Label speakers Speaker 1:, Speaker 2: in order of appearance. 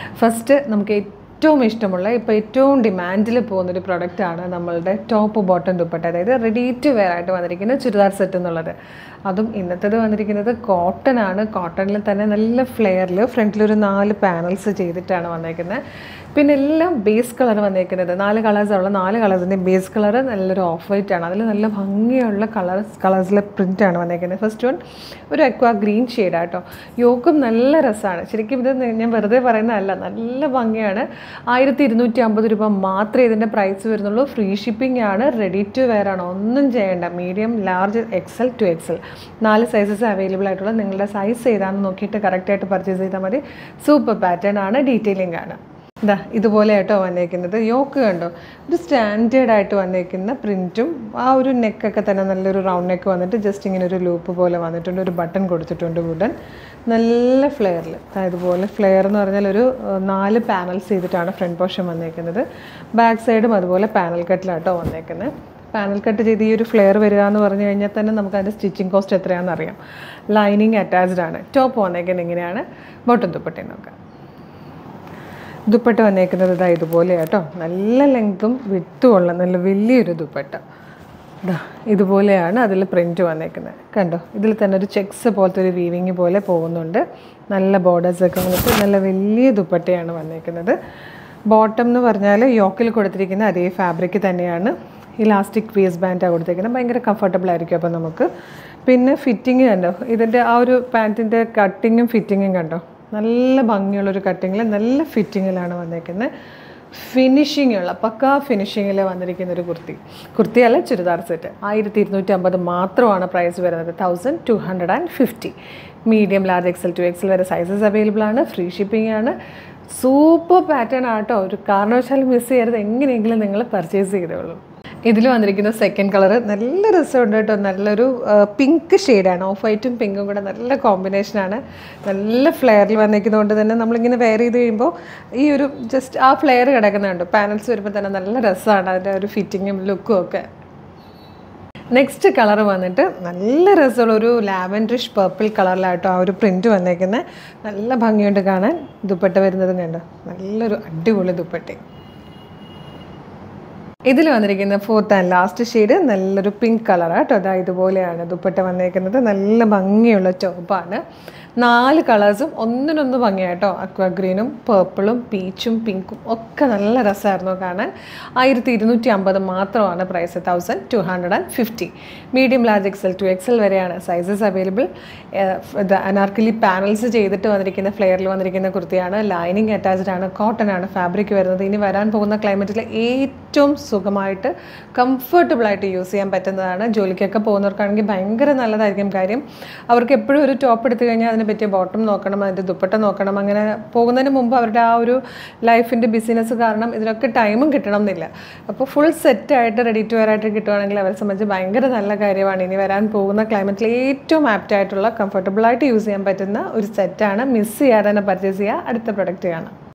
Speaker 1: first നമുക്ക് ഏറ്റവും ഇഷ്ടമുള്ള ഇപ്പോൾ ഏറ്റവും ഡിമാൻഡിൽ പോകുന്നൊരു പ്രൊഡക്റ്റാണ് നമ്മളുടെ ടോപ്പ് ബോട്ടം ദുപ്പട്ട അതായത് റെഡി ടു വെയർ ആയിട്ട് വന്നിരിക്കുന്ന ചുരിദാർ സെറ്റ് എന്നുള്ളത് അതും ഇന്നത്തേത് വന്നിരിക്കുന്നത് കോട്ടൺ ആണ് കോട്ടണിൽ തന്നെ നല്ല ഫ്ലെയറിൽ ഫ്രണ്ടിലൊരു നാല് പാനൽസ് ചെയ്തിട്ടാണ് വന്നേക്കുന്നത് പിന്നെ എല്ലാം ബേസ് കളർ വന്നേക്കുന്നത് നാല് കളേഴ്സ് ഉള്ള നാല് കളേഴ്സിൻ്റെ ബേസ് കളർ നല്ലൊരു ഓഫ് വൈറ്റ് ആണ് അതിൽ നല്ല ഭംഗിയുള്ള കളേഴ്സ് കളേഴ്സിലെ പ്രിൻ്റാണ് വന്നേക്കുന്നത് ഫസ്റ്റ് വൺ ഒരു അക്വാ ഗ്രീൻ ഷെയ്ഡാട്ടോ യോക്കും നല്ല രസമാണ് ശരിക്കും ഇത് ഞാൻ വെറുതെ പറയുന്നതല്ല നല്ല ഭംഗിയാണ് ആയിരത്തി ഇരുന്നൂറ്റി അമ്പത് രൂപ മാത്രമേ ഇതിൻ്റെ പ്രൈസ് വരുന്നുള്ളൂ ഫ്രീ ഷിപ്പിംഗ് ആണ് റെഡി ടു വെയർ ആണ് ഒന്നും ചെയ്യേണ്ട medium large XL two XL നാല് സൈസസ് അവൈലബിൾ ആയിട്ടുള്ള നിങ്ങളുടെ സൈസ് ഏതാണെന്ന് നോക്കിയിട്ട് കറക്റ്റായിട്ട് പർച്ചേസ് ചെയ്താൽ മതി സൂപ്പർ പാറ്റേൺ ആണ് ഡീറ്റെയിലിംഗ് ആണ് ഇതാ ഇതുപോലെ ആയിട്ടോ വന്നേക്കുന്നത് യോക്ക് കണ്ടോ ഒരു സ്റ്റാൻഡേർഡ് ആയിട്ട് വന്നേക്കുന്ന പ്രിൻറ്റും ആ ഒരു നെക്കൊക്കെ തന്നെ നല്ലൊരു റൗണ്ട് നെക്ക് വന്നിട്ട് ജസ്റ്റ് ഇങ്ങനെ ഒരു ലൂപ്പ് പോലെ വന്നിട്ടുണ്ട് ഒരു ബട്ടൺ കൊടുത്തിട്ടുണ്ട് വുഡൻ നല്ല ഫ്ലെയറിൽ ഇതുപോലെ ഫ്ലെയർ എന്ന് പറഞ്ഞാൽ ഒരു ഏഹ്, നാല് പാനൽസ് ചെയ്തിട്ടാണ് ഫ്രണ്ട് പോർഷൻ വന്നേക്കുന്നത് ബാക്ക് സൈഡും അതുപോലെ പാനൽ കട്ടിലാട്ടോ വന്നേക്കുന്നത് പാനൽ കട്ട് ചെയ്ത് ഈ ഒരു ഫ്ലെയർ വരിക എന്ന് പറഞ്ഞു കഴിഞ്ഞാൽ തന്നെ നമുക്ക് അതിൻ്റെ സ്റ്റിച്ചിങ് കോസ്റ്റ് എത്രയാണെന്ന് അറിയാം ലൈനിങ് അറ്റാച്ച്ഡ് ആണ് ടോപ്പ് വന്നേക്കുന്നത് ഇങ്ങനെയാണ് ബോട്ടം ദുപ്പട്ടയും നോക്കാം ദുപ്പട്ട വന്നേക്കുന്നത് ഇതാ ഇതുപോലെ കേട്ടോ നല്ല ലെങ്തും വിത്തും ഉള്ള നല്ല വലിയൊരു ദുപ്പട്ട ഇതാ ഇതുപോലെയാണ് അതിൽ പ്രിൻറ്റ് വന്നേക്കുന്നത് കണ്ടോ ഇതിൽ തന്നെ ഒരു ചെക്സ് പോലത്തെ ഒരു വീവിങ് പോലെ പോകുന്നുണ്ട് നല്ല ബോർഡേഴ്സൊക്കെ വന്നിട്ട് നല്ല വലിയ ദുപ്പട്ടയാണ് വന്നേക്കുന്നത് ബോട്ടം എന്ന് പറഞ്ഞാൽ യോക്കിൽ കൊടുത്തിരിക്കുന്ന അതേ ഫാബ്രിക് തന്നെയാണ് ഇലാസ്റ്റിക് വേസ് ബാൻഡാണ് കൊടുത്തേക്കുന്നത് ഭയങ്കര കംഫർട്ടബിൾ ആയിരിക്കും അപ്പോൾ നമുക്ക് പിന്നെ ഫിറ്റിങ് കണ്ടോ ഇതിൻ്റെ ആ ഒരു പാൻറ്റിൻ്റെ കട്ടിങ്ങും ഫിറ്റിങ്ങും കണ്ടോ നല്ല ഭംഗിയുള്ളൊരു കട്ടിങ്ങിൽ നല്ല ഫിറ്റിങ്ങിലാണ് വന്നേക്കുന്നത് ഫിനിഷിംഗ് ഉള്ള പക്കാ ഫിനിഷിങ്ങിൽ വന്നിരിക്കുന്ന ഒരു കുർത്തി കുർത്തിയല്ല ചുരിദാർ സെറ്റ് ആയിരത്തി ഇരുന്നൂറ്റി അമ്പത് മാത്രമാണ് പ്രൈസ് വരുന്നത് thousand two hundred and fifty medium large XL two XL വരെ സൈസസ് അവൈലബിൾ ആണ് ഫ്രീ ഷിപ്പിംഗ് ആണ് സൂപ്പർ പാറ്റേൺ ആട്ടോ ഒരു കാരണവശാലും മിസ് ചെയ്യരുത് എങ്ങനെയെങ്കിലും നിങ്ങൾ പർച്ചേസ് ചെയ്തോളൂ ഇതിൽ വന്നിരിക്കുന്ന സെക്കൻഡ് കളർ നല്ല രസമുണ്ട് കേട്ടോ നല്ലൊരു പിങ്ക് ഷെയ്ഡാണ് ഓഫ് വൈറ്റും പിങ്കും കൂടെ നല്ല കോമ്പിനേഷനാണ് നല്ല ഫ്ലെയറിൽ വന്നിരിക്കുന്നതുകൊണ്ട് തന്നെ നമ്മളിങ്ങനെ വെയർ ചെയ്ത് കഴിയുമ്പോൾ ഈ ഒരു ജസ്റ്റ് ആ ഫ്ലെയർ കിടക്കുന്നുണ്ട് പാനൽസ് വരുമ്പോൾ തന്നെ നല്ല രസമാണ് അതിൻ്റെ ഒരു ഫിറ്റിങ്ങും ലുക്കും ഒക്കെ നെക്സ്റ്റ് കളർ വന്നിട്ട് നല്ല രസമുള്ള ഒരു ലാവൻഡറിഷ് പർപ്പിൾ കളറിലായിട്ടോ ആ ഒരു പ്രിൻറ്റ് വന്നേക്കുന്നത് നല്ല ഭംഗിയുണ്ട് കാണാൻ ദുപ്പട്ട വരുന്നതും കണ്ടോ നല്ലൊരു അടിപൊളി ദുപ്പട്ടയും ഇതിൽ വന്നിരിക്കുന്ന ഫോർത്ത് ആൻഡ് ലാസ്റ്റ് ഷെയ്ഡ് നല്ലൊരു പിങ്ക് കളറാണ് കേട്ടോ അതാ ഇതുപോലെയാണ് ദുപ്പട്ട വന്നേക്കുന്നത് നല്ല ഭംഗിയുള്ള ടോപ്പാണ് നാല് കളേഴ്സും ഒന്നിനൊന്ന് ഭംഗിയാട്ടോ അക്വ ഗ്രീനും പേർപ്പിളും പീച്ചും പിങ്കും ഒക്കെ നല്ല രസമായിരുന്നു കാണാൻ ആയിരത്തി ഇരുന്നൂറ്റി അമ്പത് മാത്രമാണ് price thousand two hundred and fifty medium large XL two XL വരെയാണ് സൈസസ് അവൈലബിൾ ഇത് അനാർക്കലി പാനൽസ് ചെയ്തിട്ട് വന്നിരിക്കുന്ന ഫ്ലെയറിൽ വന്നിരിക്കുന്ന കുർത്തിയാണ് ലൈനിങ് അറ്റാച്ച്ഡ് ആണ് കോട്ടൺ ആണ് ഫാബ്രിക് വരുന്നത് ഇനി വരാൻ പോകുന്ന ക്ലൈമറ്റിൽ ഏറ്റവും സുഖമായിട്ട് കംഫർട്ടബിൾ ആയിട്ട് യൂസ് ചെയ്യാൻ പറ്റുന്നതാണ് ജോലിക്കൊക്കെ പോകുന്നവർക്കാണെങ്കിൽ ഭയങ്കര നല്ലതായിരിക്കും കാര്യം അവർക്ക് എപ്പോഴും ഒരു ടോപ്പ് എടുത്തു കഴിഞ്ഞാൽ അതിന് പറ്റിയ ബോട്ടം നോക്കണം അതിൻ്റെ ദുപ്പട്ട നോക്കണം അങ്ങനെ പോകുന്നതിന് മുമ്പ് അവരുടെ ആ ഒരു ലൈഫിൻ്റെ ബിസിനസ് കാരണം ഇതിനൊക്കെ ടൈമും കിട്ടണം എന്നില്ല അപ്പോൾ ഫുൾ സെറ്റായിട്ട് റെഡി ടു വെയർ ആയിട്ട് കിട്ടുവാണെങ്കിൽ അവരെ സംബന്ധിച്ച് ഭയങ്കര നല്ല കാര്യമാണ് ഇനി വരാൻ പോകുന്ന ക്ലൈമറ്റിൽ ഏറ്റവും ആപ്റ്റ് ആയിട്ടുള്ള കംഫർട്ടബിൾ ആയിട്ട് യൂസ് ചെയ്യാൻ പറ്റുന്ന ഒരു സെറ്റാണ് മിസ് ചെയ്യാതെ തന്നെ പർച്ചേസ് ചെയ്യുക അടുത്ത പ്രൊഡക്റ്റ് കാണാം